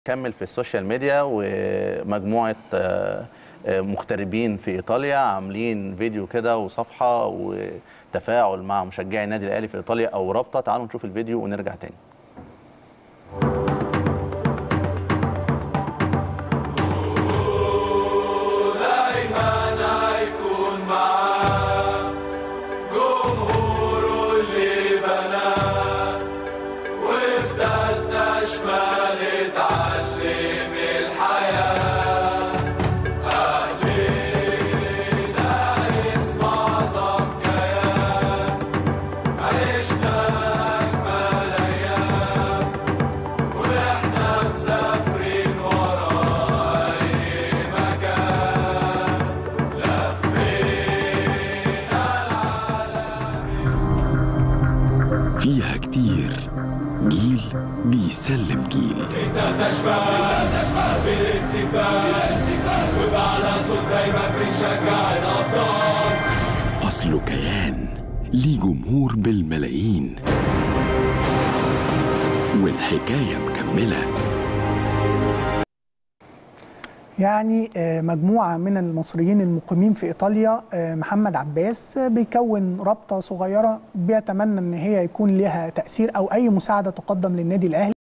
كمل في السوشيال ميديا ومجموعه آه، آه، مغتربين في ايطاليا عاملين فيديو كده وصفحه وتفاعل مع مشجعي النادي الاهلي في ايطاليا او رابطه تعالوا نشوف الفيديو ونرجع تاني دايما هيكون معاه جمهوره اللي بناه وفي تالتة شمال اتعلم الحياة أهلي ده اسم أعظم كيان عشنا أجمل أيام وإحنا مسافرين ورا أي مكان فيها كتير جيل بيسلم جيل انت تشبه تشبه بالاستقبال وبعلى صوت دايما بنشجع الابطال أصله كيان ليه جمهور بالملايين والحكاية مكملة يعني آه، مجموعة من المصريين المقيمين في إيطاليا آه، محمد عباس آه، بيكون رابطة صغيرة بيتمنى إن هي يكون لها تأثير أو أي مساعدة تقدم للنادي الأهلي